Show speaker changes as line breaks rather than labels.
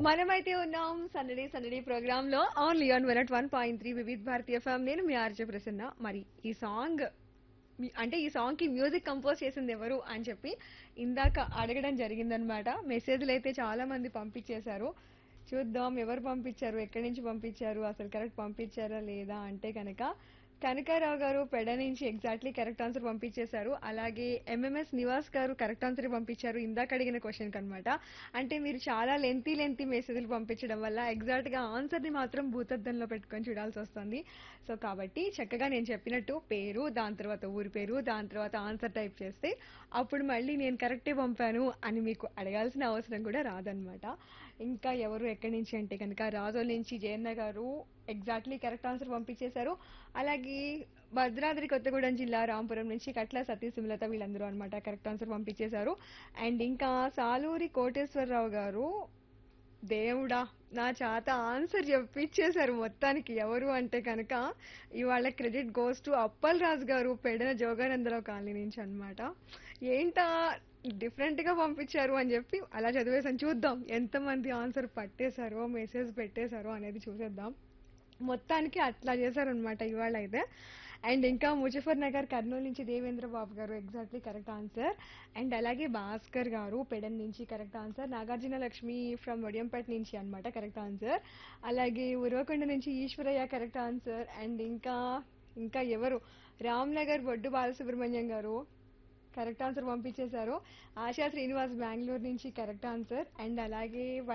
మనమైతే ఉన్నాం సందడి సందడి ప్రోగ్రామ్ లో only on one one point three Vividh Bharati FM నేను మీ ఆర్జే ప్రసన్న మరి ఈ సాంగ్ మీ- అంటే ఈ సాంగ్ కి మ్యూజిక్ కంపోజ్ చేసింది ఎవరు అని చెప్పి ఇందాక అడగడం జరిగిందనమాట మెసేజ్లు అయితే చాలా మంది పంపించేశారు చూద్దాం ఎవరు పంపించారు ఎక్కడి నుంచి పంపించారు అసలు కరెక్ట్ పంపించారా లేదా అంటే కనుక కనకారావు గారు పెడ నుంచి ఎగ్జాక్ట్లీ కరెక్ట్ ఆన్సర్ పంపించేశారు అలాగే ఎంఎంఎస్ నివాస్ గారు కరెక్ట్ ఆన్సర్ పంపించారు ఇందాక అడిగిన క్వశ్చన్ అనమాట అంటే మీరు చాలా లెంతీ లెంతీ మెసేజ్లు పంపించడం వల్ల ఎగ్జాక్ట్ గా ఆన్సర్ ని మాత్రం భూతద్దంలో పెట్టుకొని చూడాల్సి వస్తుంది సో కాబట్టి చక్కగా నేను చెప్పినట్టు పేరు దాని తర్వాత ఊరి పేరు దాని తర్వాత ఆన్సర్ టైప్ చేస్తే అప్పుడు మళ్ళీ నేను కరెక్టే పంపాను అని మీకు అడగాల్సిన అవసరం కూడా రాదనమాట ఇంకా ఎవరు ఎక్కడి నుంచి అంటే కనుక రాజోల్ నుంచి జయన్న గారు ఎగ్జాక్ట్లీ కరెక్ట్ ఆన్సర్ పంపించేశారు అలాగే భద్రాద్రి కొత్తగూడెం జిల్లా రాంపురం నుంచి కట్ల సతీ సుమలత వీళ్ళందరూ అనమాట కరెక్ట్ ఆన్సర్ పంపించేశారు అండ్ ఇంకా సాలూరి కోటేశ్వరరావు గారు దేవుడా నా చేత ఆన్సర్ చెప్పించేశారు మొత్తానికి ఎవరు అంటే కనుక ఇవాళ credit goes to Appal Raju గారు పెడన జోగానందరావు కాలనీ నుంచి అన్నమాట ఏంటా డిఫరెంట్ గా పంపించారు అని చెప్పి అలా చదివేసాను చూద్దాం ఎంతమంది ఆన్సర్ పట్టేశారో మెసేజ్ పెట్టేశారో అనేది చూసేద్దాం మొత్తానికి అట్లా చేశారనమాట ఇవాళ అయితే అండ్ ఇంకా ముజఫర్ నగర్ కర్నూలు నుంచి దేవేంద్ర బాబు గారు ఎగ్జాక్ట్లీ కరెక్ట్ ఆన్సర్ అండ్ అలాగే భాస్కర్ గారు పెడన్ నుంచి correct answer Nagarjuna Lakshmi from Vadiyampeta నుంచి అన్నమాట కరెక్ట్ ఆన్సర్ అలాగే ఉరవకొండ నుంచి ఈశ్వరయ్య కరెక్ట్ ఆన్సర్ అండ్ ఇంకా ఇంకా ఎవరు రామ్ నగర్ బొడ్డు బాలసుబ్రహ్మణ్యం గారు కరెక్ట్ ఆన్సర్ పంపించేశారు ఆశా శ్రీనివాస్ బెంగళూరు నుంచి కరెక్ట్ ఆన్సర్ అండ్ అలాగే